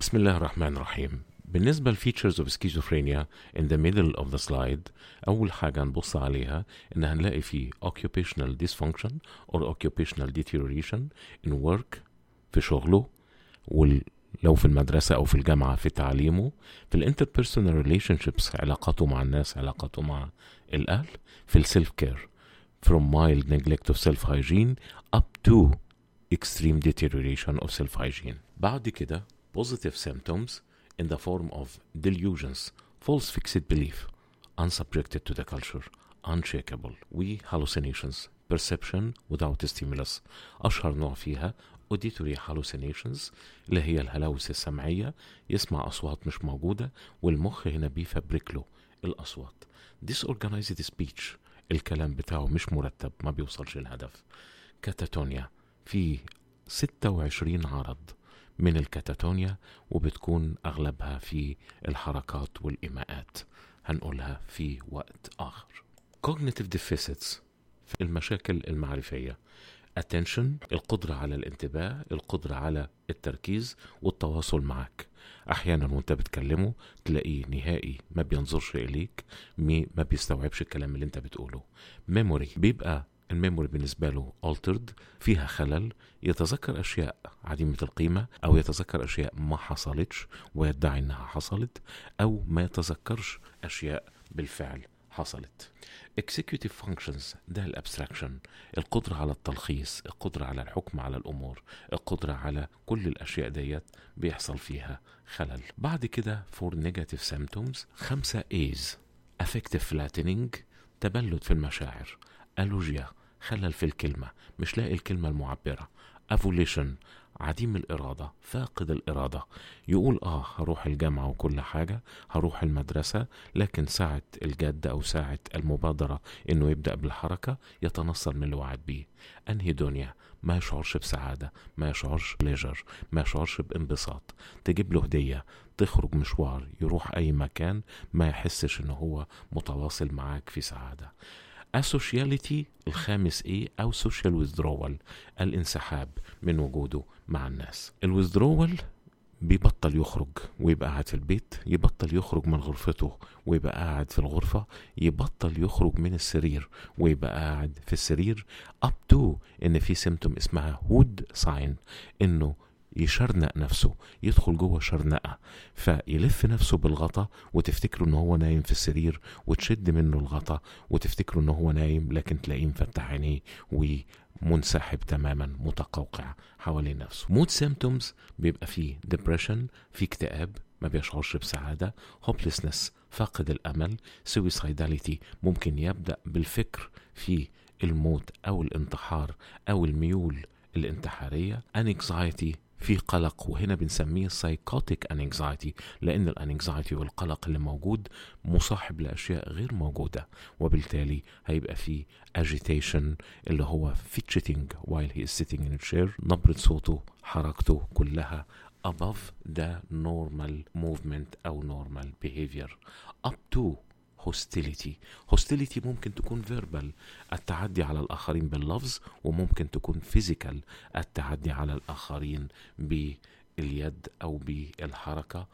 بسم الله الرحمن الرحيم بالنسبة لفيتشرز اوف schizophrenia in the middle of the slide أول حاجة نبص عليها إن هنلاقي فيه occupational dysfunction or occupational deterioration in work في شغله وال لو في المدرسة أو في الجامعة في تعليمه في الانتربيرسونال relationships علاقاته مع الناس علاقاته مع الأهل في السيلف كير from mild neglect of self hygiene up to extreme deterioration of self hygiene بعد كده positive symptoms in the form of delusions false fixed belief unsubjected to the culture unshakable و hallucinations perception without stimulus أشهر نوع فيها auditory hallucinations اللي هي الهلاوس السمعية يسمع أصوات مش موجودة والمخ هنا بيفبرك له الأصوات disorganized speech الكلام بتاعه مش مرتب ما بيوصلش الهدف كاتاتونيا في 26 عرض من الكاتاتونيا وبتكون أغلبها في الحركات والإيماءات هنقولها في وقت آخر cognitive deficits في المشاكل المعرفية attention القدرة على الانتباه القدرة على التركيز والتواصل معك أحيانا وانت بتكلمه تلاقيه نهائي ما بينظرش إليك مي- ما بيستوعبش الكلام اللي انت بتقوله memory بيبقى الميموري بالنسبة له altered فيها خلل يتذكر أشياء عديمة القيمة أو يتذكر أشياء ما حصلتش ويدعي إنها حصلت أو ما يتذكرش أشياء بالفعل حصلت executive functions ده الابستراكشن القدرة على التلخيص القدرة على الحكم على الأمور القدرة على كل الأشياء ديت بيحصل فيها خلل بعد كده for negative symptoms خمسة A's affective flattening تبلد في المشاعر ألوجيا خلل في الكلمة مش لاقي الكلمة المعبرة أفوليشن عديم الإرادة فاقد الإرادة يقول آه هروح الجامعة وكل حاجة هروح المدرسة لكن ساعة الجد أو ساعة المبادرة إنه يبدأ بالحركة يتنصل من اللي وعد بيه أنهيدونيا ما يشعرش بسعادة ما يشعرش بليجر ما يشعرش بانبساط تجيب له هدية تخرج مشوار يروح أي مكان ما يحسش إن هو متواصل معاك في سعادة asociality الخامس ايه او social withdrawal الانسحاب من وجوده مع الناس الويزدرول بيبطل يخرج ويبقى قاعد في البيت يبطل يخرج من غرفته ويبقى قاعد في الغرفة يبطل يخرج من السرير ويبقى قاعد في السرير up to ان في سيمتوم اسمها هود ساين انه يشرنق نفسه يدخل جوه شرنقة فيلف نفسه بالغطا وتفتكروا ان هو نايم في السرير وتشد منه الغطا وتفتكروا ان هو نايم لكن تلاقيه مفتح عينيه ومنسحب تماما متقوقع حوالين نفسه مود سيمتومز بيبقى فيه ديبريشن في اكتئاب ما بيشعرش بسعادة hopelessness فاقد الأمل suicidality ممكن يبدأ بالفكر في الموت أو الانتحار أو الميول الانتحارية anxiety في قلق وهنا بنسميه psychotic anxiety لأن الانكزايتي والقلق اللي موجود مصاحب لأشياء غير موجودة وبالتالي هيبقى فيه agitation اللي هو fidgeting while he is sitting in a chair نبرة صوته حركته كلها above the normal movement أو normal behavior up to hostility hostility ممكن تكون verbal التعدي على الآخرين باللفظ وممكن تكون physical التعدي على الآخرين باليد أو بالحركة